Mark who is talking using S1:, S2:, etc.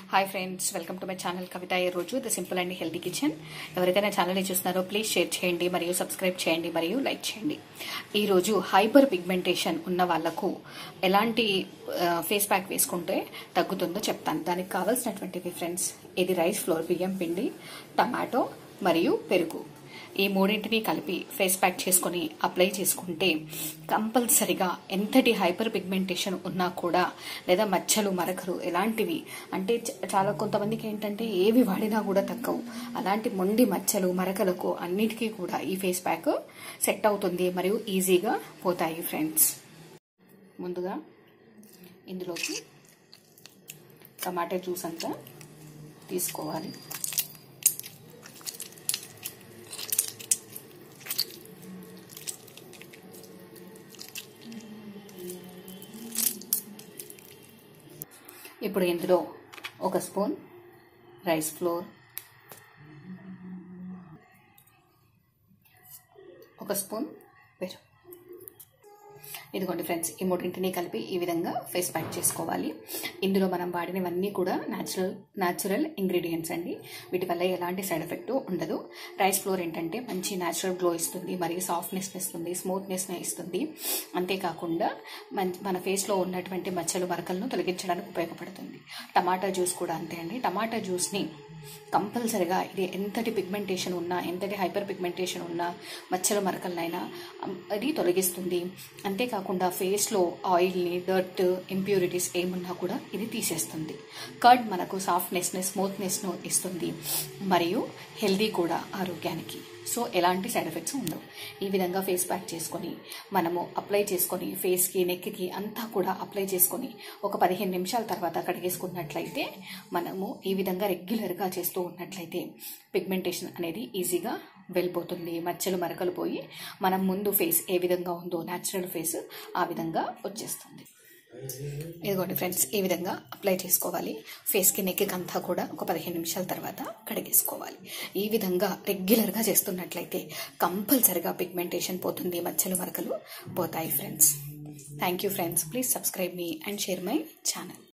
S1: hi friends welcome to my channel Kavitha ఈ రోజు the simple and healthy kitchen ఎవరికైనా ఛానల్ని చూస్తున్నారో ప్లీజ్ షేర్ చేయండి మరియు సబ్స్క్రైబ్ చేయండి మరియు లైక్ చేయండి ఈరోజు హైపర్ పిగ్మెంటేషన్ ఉన్న వాళ్లకు ఎలాంటి ఫేస్ ప్యాక్ వేసుకుంటే తగ్గుతుందో చెప్తాను దానికి కావాల్సినటువంటివి ఫ్రెండ్స్ ఇది రైస్ ఫ్లోర్ బియ్యం పిండి టమాటో మరియు పెరుగు ఈ మూడింటిని కలిపి ఫేస్ ప్యాక్ చేసుకొని అప్లై చేసుకుంటే కంపల్సరిగా ఎంతటి హైపర్ పిగ్మెంటేషన్ ఉన్నా కూడా లేదా మచ్చలు మరకలు ఎలాంటివి అంటే చ- చాలా కొంతమందికి ఏంటంటే ఏవి వాడినా కూడా తగ్గవు అలాంటి మొండి మచ్చలు మరకలకు అన్నిటికీ కూడా ఈ ఫేస్ ప్యాక్ సెట్ అవుతుంది మరియు ఈజీగా పోతాయి ఫ్రెండ్స్ ముందుగా ఇందులోకి టమాటా జ్యూస్ అంతా తీసుకోవాలి ఇప్పుడు ఇందులో ఒక స్పూన్ రైస్ ఫ్లోర్ ఒక స్పూన్ పెరుగు ఇదిగోండి ఫ్రెండ్స్ ఈ మూడింటిని కలిపి ఈ విధంగా ఫేస్ ప్యాక్ చేసుకోవాలి ఇందులో మనం వాడినవన్నీ కూడా న్యాచురల్ న్యాచురల్ ఇంగ్రీడియంట్స్ అండి వీటి వల్ల ఎలాంటి సైడ్ ఎఫెక్ట్ ఉండదు రైస్ ఫ్లోర్ ఏంటంటే మంచి న్యాచురల్ గ్లో ఇస్తుంది మరియు సాఫ్ట్నెస్ ఇస్తుంది స్మూత్నెస్ ఇస్తుంది అంతేకాకుండా మన మన ఫేస్లో ఉన్నటువంటి మచ్చలు మరకలను తొలగించడానికి ఉపయోగపడుతుంది టమాటా జ్యూస్ కూడా అంతే అండి టమాటా జ్యూస్ని కంపల్సరిగా ఇది ఎంతటి పిగ్మెంటేషన్ ఉన్నా ఎంతటి హైపర్ పిగ్మెంటేషన్ ఉన్నా మచ్చలు మరకలనైనా అమ్, అది తొలగిస్తుంది అంతేకాకుండా ఫేస్లో ఆయిల్ని డర్ట్ ఇంప్యూరిటీస్ ఏమున్నా కూడా ఇది తీసేస్తుంది కర్డ్ మనకు సాఫ్ట్నెస్ని స్మూత్నెస్ను ఇస్తుంది మరియు హెల్దీ కూడా ఆరోగ్యానికి సో ఎలాంటి సైడ్ ఎఫెక్ట్స్ ఉండవు ఈ విధంగా ఫేస్ ప్యాక్ చేసుకొని మనము అప్లై చేసుకొని ఫేస్కి నెక్కి అంతా కూడా అప్లై చేసుకొని ఒక పదిహేను నిమిషాల తర్వాత కడిగేసుకున్నట్లయితే మనము ఈ విధంగా రెగ్యులర్గా చేస్తూ ఉన్నట్లయితే పిగ్మెంటేషన్ అనేది ఈజీగా వెళ్ళిపోతుంది మచ్చలు మరకలు పోయి మనం ముందు ఫేస్ ఏ విధంగా ఉందో న్యాచురల్ ఫేస్ ఆ విధంగా వచ్చేస్తుంది ఇదిగోండి ఫ్రెండ్స్ ఈ విధంగా అప్లై చేసుకోవాలి ఫేస్కి నెక్కి అంతా కూడా ఒక పదిహేను నిమిషాల తర్వాత కడిగేసుకోవాలి ఈ విధంగా రెగ్యులర్గా చేస్తున్నట్లయితే కంపల్సరిగా పిగ్మెంటేషన్ పోతుంది మచ్చలు మరకలు పోతాయి friends thank you friends please subscribe me and share my channel